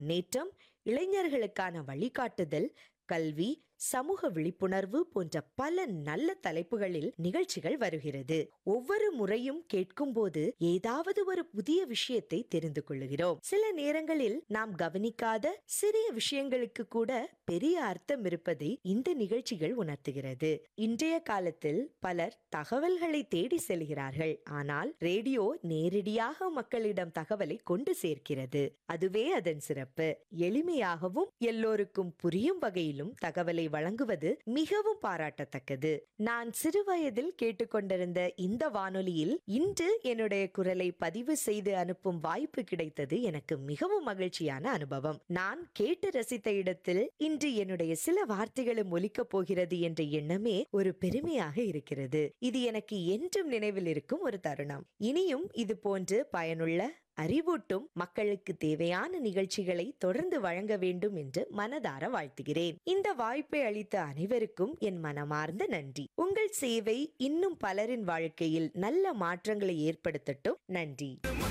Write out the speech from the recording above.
நேற்றம் இளைஞர்களுக்கான வழிகாட்டுதல் கல்வி சமூக விழிப்புணர்வு போன்ற பல நல்ல தலைப்புகளில் நிகழ்ச்சிகள் வருகிறது ஒவ்வொரு முறையும் கேட்கும்போது ஏதாவது ஒரு புதிய விஷயத்தை தெரிந்து கொள்கிறோம் சில நேரங்களில் நாம் கவனிக்காத சிறிய விஷயங்களுக்கு கூட பெரிய அர்த்தம் இருப்பதை இந்த நிகழ்ச்சிகள் உணர்த்துகிறது இன்றைய காலத்தில் பலர் தகவல்களை தேடி செல்கிறார்கள் ஆனால் ரேடியோ நேரடியாக மக்களிடம் தகவலை கொண்டு சேர்க்கிறது அதுவே அதன் சிறப்பு எளிமையாகவும் எல்லோருக்கும் புரியும் வகையிலும் தகவலை வழங்குவது மிகவும் பாராட்டத்தக்கது நான் சிறுவயதில் கேட்டுக்கொண்டிருந்த இந்த வானொலியில் இன்று என்னுடைய குரலை பதிவு செய்து அனுப்பும் வாய்ப்பு கிடைத்தது எனக்கு மிகவும் மகிழ்ச்சியான அனுபவம் நான் கேட்டு ரசித்த இடத்தில் இன்று என்னுடைய சில வார்த்தைகளும் ஒலிக்கப் போகிறது என்ற எண்ணமே ஒரு பெருமையாக இருக்கிறது இது எனக்கு என்றும் நினைவில் இருக்கும் ஒரு தருணம் இனியும் இது போன்று பயனுள்ள அறிவூட்டும் மக்களுக்கு தேவையான நிகழ்ச்சிகளை தொடர்ந்து வழங்க வேண்டும் என்று மனதார வாழ்த்துகிறேன் இந்த வாய்ப்பை அளித்த அனைவருக்கும் என் மனமார்ந்த நன்றி உங்கள் சேவை இன்னும் பலரின் வாழ்க்கையில் நல்ல மாற்றங்களை ஏற்படுத்தட்டும் நன்றி